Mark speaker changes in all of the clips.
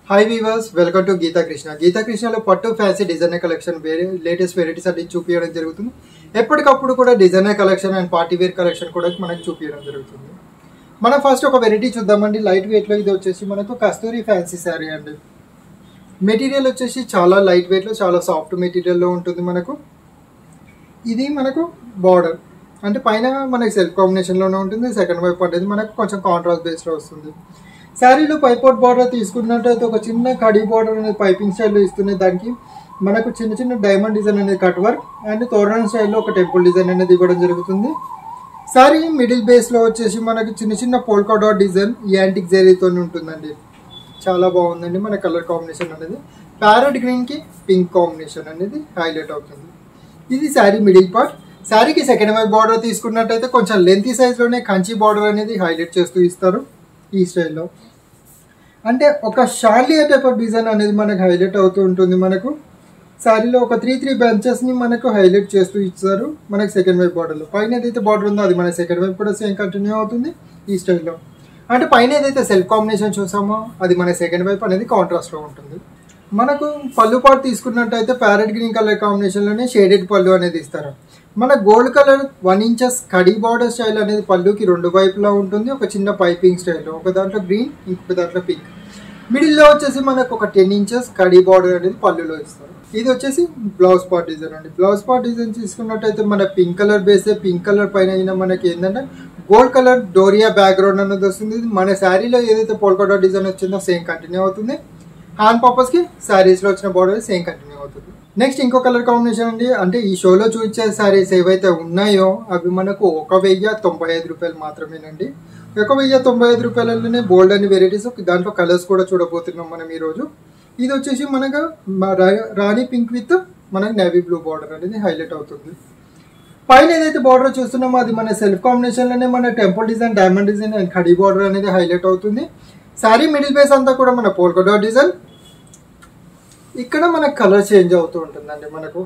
Speaker 1: hi weavers welcome to Geetha Krishna Geetha కృష్ణలో పట్టు fancy designer collection వేరే లేటెస్ట్ వెరైటీస్ అన్ని చూపించడం జరుగుతుంది ఎప్పటికప్పుడు కూడా designer collection and party wear collection కూడా మనకు చూపించడం జరుగుతుంది మనం ఫస్ట్ ఒక వెరైటీ చూద్దామండి లైట్ వెయిట్లో ఇది వచ్చేసి మనకు కస్తూరి ఫ్యాన్సీ శారీ అండి మెటీరియల్ వచ్చేసి చాలా లైట్ వెయిట్లో చాలా సాఫ్ట్ మెటీరియల్లో ఉంటుంది మనకు ఇది మనకు బార్డర్ అంటే పైన మనకి సెల్ఫ్ కాంబినేషన్లోనే ఉంటుంది సెకండ్ వైపు అనేది మనకు కొంచెం కాంట్రాస్ట్ బేస్లో వస్తుంది శారీలో పైపోట్ బార్డర్ తీసుకున్నట్టయితే ఒక చిన్న కడీ బార్డర్ అనేది పైపింగ్ స్టైల్లో ఇస్తుంది దానికి మనకు చిన్న చిన్న డైమండ్ డిజైన్ అనేది కట్ వర్క్ అండ్ తోరణం స్టైల్లో ఒక టెంపుల్ డిజైన్ అనేది ఇవ్వడం జరుగుతుంది శారీ మిడిల్ బేస్లో వచ్చేసి మనకు చిన్న చిన్న పోల్కా డాట్ డిజైన్ యాంటిక్ జెరీతో ఉంటుందండి చాలా బాగుందండి మన కలర్ కాంబినేషన్ అనేది ప్యారెట్ గ్రీన్కి పింక్ కాంబినేషన్ అనేది హైలైట్ అవుతుంది ఇది శారీ మిడిల్ పార్ట్ శారీకి సెకండ్ వైపు బార్డర్ తీసుకున్నట్టయితే కొంచెం లెంతీ సైజ్లోనే కంచి బార్డర్ అనేది హైలైట్ చేస్తూ ఇస్తారు ఈ స్టైల్లో అంటే ఒక షాలియా టైప్ ఆఫ్ డిజైన్ అనేది మనకు హైలైట్ అవుతూ ఉంటుంది మనకు శారీలో ఒక త్రీ త్రీ బెంచెస్ని మనకు హైలైట్ చేస్తూ ఇచ్చారు మనకి సెకండ్ వైపు బార్డర్లో పైన ఏదైతే బార్డర్ ఉందో అది మన సెకండ్ వైపు కూడా సేమ్ కంటిన్యూ అవుతుంది ఈ స్టైల్లో అంటే పైన ఏదైతే సెల్ఫ్ కాంబినేషన్ చూసామో అది మన సెకండ్ వైపు అనేది కాంట్రాస్ట్లో ఉంటుంది మనకు పళ్ళు పాటు తీసుకున్నట్టయితే ప్యారెట్ గ్రీన్ కలర్ కాంబినేషన్లోనే షేడెడ్ పళ్ళు అనేది ఇస్తారు మన గోల్డ్ కలర్ వన్ ఇంచెస్ కడీ బార్డర్ స్టైల్ అనేది పళ్ళుకి రెండు వైపులా ఉంటుంది ఒక చిన్న పైపింగ్ స్టైల్లో ఒక దాంట్లో గ్రీన్ ఇంకొక దాంట్లో పింక్ మిడిల్లో వచ్చేసి మనకు ఒక టెన్ ఇంచెస్ కడీ బార్డర్ అనేది పళ్ళులో ఇస్తారు ఇది వచ్చేసి బ్లౌజ్ పార్ట్ డిజైన్ అండి బ్లౌజ్ పార్ట్ డిజైన్ తీసుకున్నట్టయితే మన పింక్ కలర్ బేసే పింక్ కలర్ పైన అయినా మనకి ఏంటంటే గోల్డ్ కలర్ డోరియా బ్యాక్గ్రౌండ్ అనేది వస్తుంది మన శారీలో ఏదైతే పోల్కోటా డిజైన్ వచ్చిందో సేమ్ కంటిన్యూ అవుతుంది హ్యాండ్ పర్పస్కి శారీస్లో వచ్చిన బార్డర్ సేమ్ కంటిన్యూ అవుతుంది నెక్స్ట్ ఇంకో కలర్ కాంబినేషన్ అండి అంటే ఈ షోలో చూపించే శారీస్ ఏవైతే ఉన్నాయో అవి మనకు ఒక వెయ్యి తొంభై ఐదు రూపాయలు మాత్రమేనండి ఒక వెయ్యి తొంభై ఐదు రూపాయలలోనే బోల్డ్ అని వెరైటీస్ దాంట్లో కలర్స్ కూడా చూడబోతున్నాం మనం ఈరోజు ఇది వచ్చేసి మనకు రాణి పింక్ విత్ మనకు నేవీ బ్లూ బార్డర్ అనేది హైలైట్ అవుతుంది పైన ఏదైతే బార్డర్ చూస్తున్నామో అది మన సెల్ఫ్ కాంబినేషన్లోనే మన temple design diamond design and కడీ బార్డర్ అనేది హైలైట్ అవుతుంది శారీ మిడిల్ బేస్ అంతా కూడా మన పోల్కోడా డిజైన్ ఇక్కడ మనకు కలర్ చేంజ్ అవుతూ ఉంటుందండి మనకు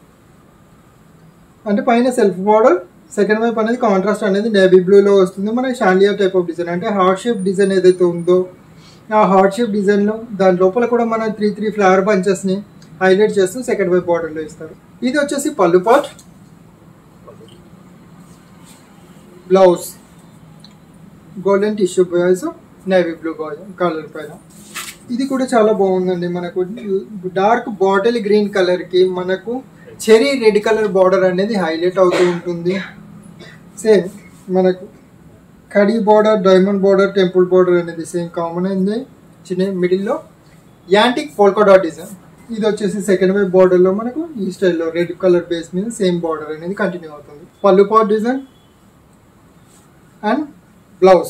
Speaker 1: అంటే పైన సెల్ఫ్ బార్డర్ సెకండ్ వైపు అనేది కాంట్రాస్ట్ అనేది నేవీ బ్లూలో వస్తుంది మనకి షాండియా టైప్ ఆఫ్ డిజైన్ అంటే హార్ట్ షేప్ డిజైన్ ఏదైతే ఉందో ఆ హార్ట్ షేప్ డిజైన్లో దాని లోపల కూడా మన త్రీ త్రీ ఫ్లవర్ బంచెస్ని హైలైట్ చేస్తూ సెకండ్ వైపు బార్డర్లో ఇస్తారు ఇది వచ్చేసి పళ్ళు పాట్ బ్లౌజ్ గోల్డెన్ టిష్యూ బాయ్స్ నేవీ బ్లూ బాయ్ కలర్ పైన ఇది కూడా చాలా బాగుందండి మనకు డార్క్ బాటిల్ గ్రీన్ కలర్కి మనకు చెరీ రెడ్ కలర్ బార్డర్ అనేది హైలైట్ అవుతూ ఉంటుంది సేమ్ మనకు కడీ border diamond border temple border అనేది సేమ్ కామన్ అయింది చిన్న మిడిల్లో యాంటిక్ పోల్కోడా డిజైన్ ఇది వచ్చేసి సెకండ్ వైపు బార్డర్లో మనకు ఈ స్టైల్లో రెడ్ కలర్ బేస్ మీద సేమ్ బార్డర్ అనేది కంటిన్యూ అవుతుంది పళ్ళు పాట్ డిజైన్ అండ్ బ్లౌజ్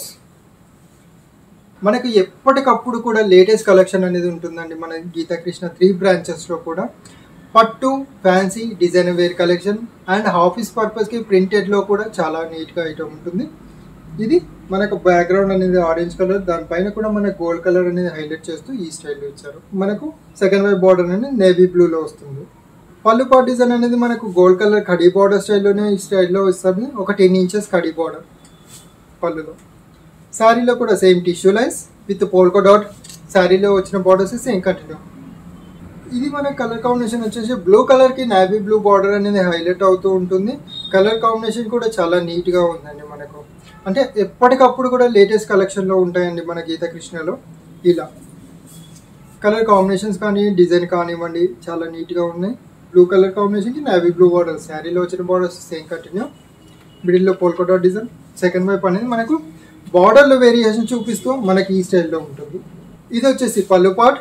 Speaker 1: మనకు ఎప్పటికప్పుడు కూడా లేటెస్ట్ కలెక్షన్ అనేది ఉంటుందండి మన గీతాకృష్ణ త్రీ బ్రాంచెస్లో కూడా పట్టు fancy design wear collection and office పర్పస్కి ప్రింటెడ్లో కూడా చాలా నీట్గా ఐటమ్ ఉంటుంది ఇది మనకు బ్యాక్గ్రౌండ్ అనేది ఆరెంజ్ కలర్ దానిపైన కూడా మనకు గోల్డ్ కలర్ అనేది హైలైట్ చేస్తూ ఈ స్టైల్లో ఇచ్చారు మనకు సెకండ్ వైపు బార్డర్ అనేది నేవీ బ్లూలో వస్తుంది పళ్ళు పాట్ డిజైన్ అనేది మనకు గోల్డ్ కలర్ కడీ బార్డర్ స్టైల్లోనే ఈ స్టైల్లో వస్తుంది ఒక టెన్ ఇంచెస్ కడీ బార్డర్ పళ్ళులో శారీలో కూడా same tissue lines with polka dot శారీలో వచ్చిన బార్డర్స్ సేమ్ కంటిన్యూ ఇది మన కలర్ కాంబినేషన్ వచ్చేసి బ్లూ కలర్కి నావీ బ్లూ బార్డర్ అనేది హైలైట్ అవుతూ ఉంటుంది కలర్ కాంబినేషన్ కూడా చాలా నీట్గా ఉందండి మనకు అంటే ఎప్పటికప్పుడు కూడా లేటెస్ట్ కలెక్షన్లో ఉంటాయండి మన గీత కృష్ణలో ఇలా కలర్ కాంబినేషన్స్ కానీ డిజైన్ కానివ్వండి చాలా నీట్గా ఉన్నాయి బ్లూ కలర్ కాంబినేషన్కి నావీ బ్లూ బార్డర్ శారీలో వచ్చిన బార్డర్స్ సేమ్ కంటిన్యూ మిడిల్లో పోల్కోటా డిజైన్ సెకండ్ వైపు అనేది మనకు బార్డర్లో వేరియేషన్ చూపిస్తూ మనకి ఈ స్టైల్లో ఉంటుంది ఇది వచ్చేసి పళ్ళు pot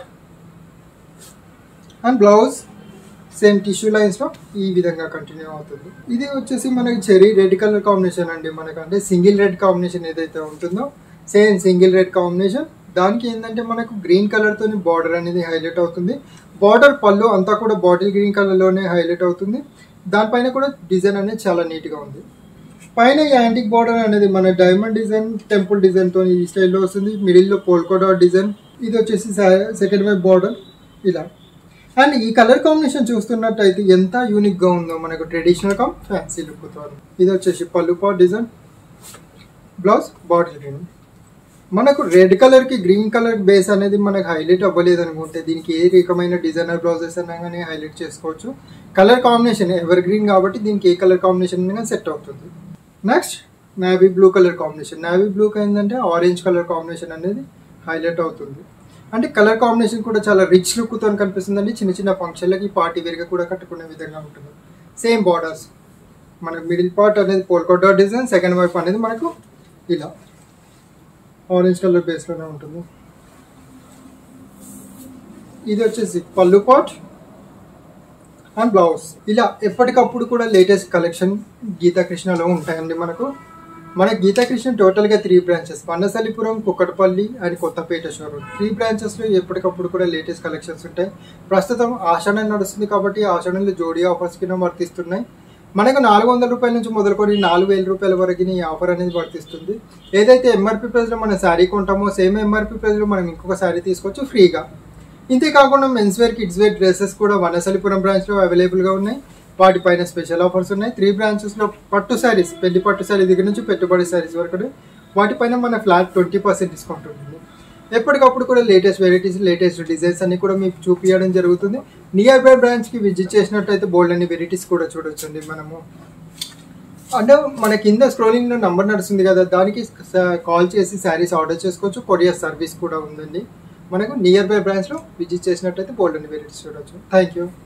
Speaker 1: and blouse same tissue లైన్స్లో ఈ విధంగా కంటిన్యూ అవుతుంది ఇది వచ్చేసి మనకి చెరీ రెడ్ కలర్ కాంబినేషన్ అండి మనకు అంటే సింగిల్ రెడ్ కాంబినేషన్ ఏదైతే ఉంటుందో సేమ్ సింగిల్ రెడ్ కాంబినేషన్ దానికి ఏంటంటే మనకు గ్రీన్ కలర్తో బార్డర్ అనేది హైలైట్ అవుతుంది బార్డర్ పళ్ళు అంతా కూడా బాటిల్ గ్రీన్ కలర్లోనే హైలైట్ అవుతుంది దానిపైన కూడా డిజైన్ అనేది చాలా నీట్గా ఉంది పైన యాంటిక్ బార్డర్ అనేది మన డైమండ్ డిజైన్ టెంపుల్ డిజైన్తో ఈ స్టైల్లో వస్తుంది మిడిల్లో పోల్కోడా డిజైన్ ఇది వచ్చేసి సెకండ్ వైపు బార్డర్ ఇలా అండ్ ఈ కలర్ కాంబినేషన్ చూస్తున్నట్టయితే ఎంత యూనిక్గా ఉందో మనకు ట్రెడిషనల్ కమ్ ఫ్యాన్సీ లుక్తో ఇది వచ్చేసి పళ్ళు pot design blouse bottle green మనకు రెడ్ కలర్కి గ్రీన్ కలర్ బేస్ అనేది మనకు హైలైట్ అవ్వలేదు అనుకుంటే దీనికి ఏ రకమైన డిజైనర్ బ్లౌజెస్ అన్నా కానీ హైలైట్ చేసుకోవచ్చు కలర్ కాంబినేషన్ ఎవర్ గ్రీన్ కాబట్టి దీనికి ఏ కలర్ కాంబినేషన్ అయినా సెట్ అవుతుంది next navy blue colour combination navy blue ఏంటంటే ఆరెంజ్ కలర్ కాంబినేషన్ అనేది హైలైట్ అవుతుంది అంటే కలర్ కాంబినేషన్ కూడా చాలా రిచ్ లుక్తో కనిపిస్తుందండి చిన్న చిన్న ఫంక్షన్లకి పార్టీ వేర్గా కూడా కట్టుకునే విధంగా ఉంటుంది సేమ్ బార్డర్స్ మనకు మిడిల్ పార్ట్ అనేది పోల్కోటా డిజైన్ సెకండ్ వైపు అనేది మనకు ఇలా ఆరెంజ్ కలర్ బేస్లోనే ఉంటుంది ఇది వచ్చేసి పళ్ళు పాట్ అండ్ బ్లౌజ్ ఇలా ఎప్పటికప్పుడు కూడా లేటెస్ట్ కలెక్షన్ గీతా కృష్ణలో ఉంటాయండి మనకు మన గీతా కృష్ణ టోటల్గా three branches Vanasthalipuram Kukatpally and Kothapeta showroom three బ్రాంచెస్లో ఎప్పటికప్పుడు కూడా లేటెస్ట్ కలెక్షన్స్ ఉంటాయి ప్రస్తుతం ఆషాఢం నడుస్తుంది కాబట్టి ఆషాఢంలో జోడీ ఆఫర్స్ కింద వర్తిస్తున్నాయి మనకు నాలుగు వందల రూపాయల నుంచి మొదలుకొని నాలుగు వేల రూపాయల వరకు ఈ ఆఫర్ అనేది వర్తిస్తుంది ఏదైతే ఎంఆర్పి ప్రైస్లో మన శారీ కొంటామో సేమ్ ఎంఆర్పి ప్రైస్లో మనం ఇంకొక శారీ తీసుకోవచ్చు ఫ్రీగా ఇంతే కాకుండా men's wear kids wear dresses కూడా వనసలిపురం బ్రాంచ్లో అవైలబుల్గా ఉన్నాయి వాటిపైన స్పెషల్ ఆఫర్స్ ఉన్నాయి త్రీ బ్రాంచెస్లో పట్టు శారీస్ పెళ్లి పట్టు శారీ దగ్గర నుంచి పెట్టుబడి శారీస్ వరకు వాటిపైన మన ఫ్లాట్ ట్వంటీ పర్సెంట్ డిస్కౌంట్ ఉంటుంది ఎప్పటికప్పుడు కూడా లేటెస్ట్ వెరైటీస్ లేటెస్ట్ డిజైన్స్ అన్ని కూడా మీకు చూపించడం జరుగుతుంది నియర్ బై బ్రాంచ్కి విజిట్ చేసినట్టయితే బోల్డ్ అన్ని వెరైటీస్ కూడా చూడొచ్చండి మనము అంటే మన కింద స్క్రోలింగ్లో నంబర్ నడుస్తుంది కదా దానికి కాల్ చేసి శారీస్ ఆర్డర్ చేసుకోవచ్చు కొరియర్ సర్వీస్ కూడా ఉందండి మనకు నియర్ బై బ్రాంచ్లో విజిట్ చేసినట్టయితే బోల్డ్ అన్ని వెరైటీస్ చూడొచ్చు థ్యాంక్ యూ